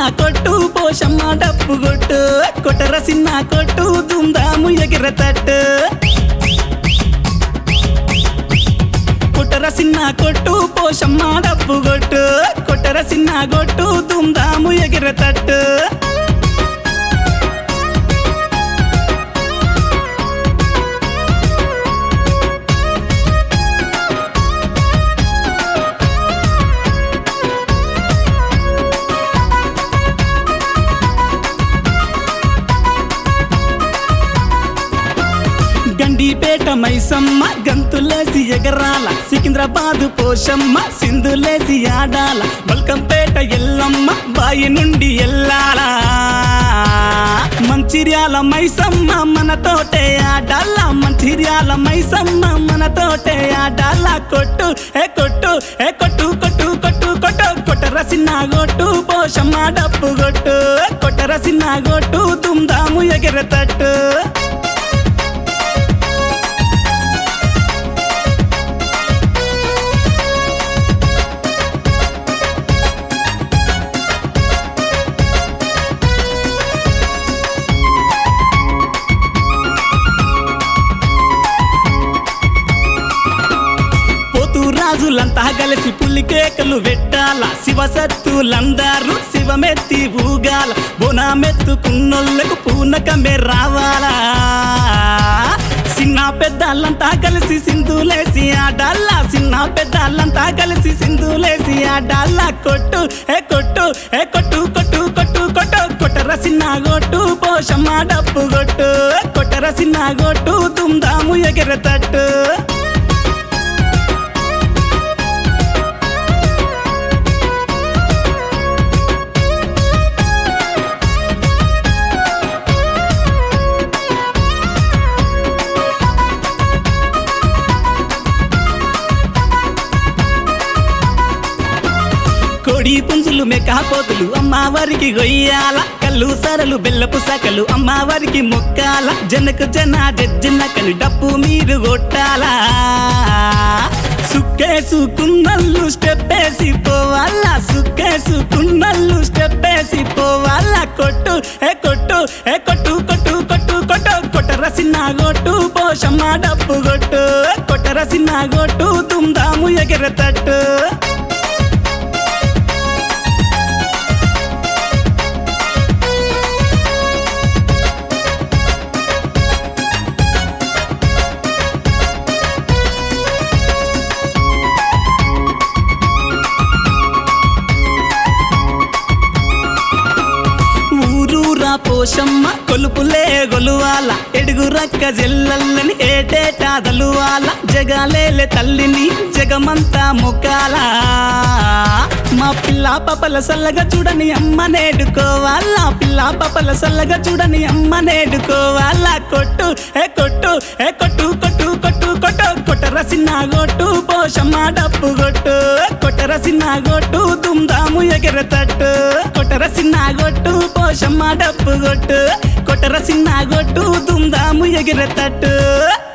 కొట్టు పోషమ్మ డప్పు కొట్టు కొట్టర సిన్న కొట్టు దుందాము ఎగిర తట్టు కొట్టర సిన్న కొట్టు పోషమ్మ డప్పు కొట్టు కొట్టర సిన్న కొట్టు దుందాము ఎగిర తట్టు గండిపేట మైసమ్మ గంతులేసి ఎగరాల సికింద్రాబాద్ పోషమ్మ సింధులేసి ఆడాల బల్కంపేట ఎల్లమ్మ బాయి నుండి ఎల్లాలా మంచిర్యాల మైసమ్మ మనతోటే ఆడాల మంచిర్యాల మైసమ్మ మనతోటే ఆడాల కొట్టు ఏ కొట్టు ఏ కొట్టు కొట్టు కొట్టు కొట్టు కొట్టర సిన్న గొట్టు పోషమ్మ డప్పు కొట్టు కొట్టర సిన్న గొట్టు దుమ్దాము ఎగిరతట్టు పోతూ రాజులంతా కలిసి పుల్లికేకలు పెట్టాల శివసత్తులందరూ శివమెత్తి ఊగాల బోనామెత్తుకున్నోళ్ళకు పూనకమే రావాలా చిన్న పెద్దలంతా కలిసి సింధులేసి ఆడాల చిన్న పెద్దలంతా కలిసి సింధులేసి ఆడాల కొట్టు ఏ కొట్టు ఏ కొట్టు కొట్టు కొట్టు కొట్టు కొట్టర సిన్న గొట్టు పోషమ్మ డప్పు కొట్టు కొట్టర సిన్న గొట్టు దుమ్దాము ఎగిరతట్టు కోడి పుంజులు మేకపోతులు అమ్మవారికి గొయ్యాల కళ్ళు సరలు బెల్లపు సకలు అమ్మవారికి మొక్కాల జనకు జన జజ్జనకలు డప్పు మీరు కొట్టాలా సుక్కేసుకున్నల్లు స్టెప్పేసి పోవాలా సుక్కేసుకున్నల్లు స్టెప్పేసి పోవాలా కొట్టు ఏ కొట్టు ఏ కొట్టు కొట్టు కొట్టు కొట్టు కొట్టర సిన్న గొట్టు పోషమ్మ డప్పు కొట్టు కొట్టర సిన్న గొట్టు దుమ్దాము ఎగిరతట్టు ఊరూరా పోషమ్మ కొలుపులే గొలువాల ఎడుగు రక్క జెల్లల్లని ఏటేటా దలువాల జగాలేలే తల్లిని జగమంతా ముఖాల మా పిల్ల పపల సల్లగా చూడని అమ్మ నేడుకోవాలా పిల్ల పపల సల్లగా చూడని అమ్మ నేడుకోవాలా కొట్టు ఏ కొట్టు ఏ కొట్టు కొట్టు కొట్టు కొట్టు కొట్టర సిన్న గొట్టు పోషమ్మ డప్పు కొట్టు కొట్టర సిన్న గొట్టు దుమ్దాము ఎగిరతట్టు కొట్టర సిన్న గొట్టు పోషమ్మ డప్పు కొట్టు కొట్టర సిన్న గొట్టు దుమ్దాము ఎగిరతట్టు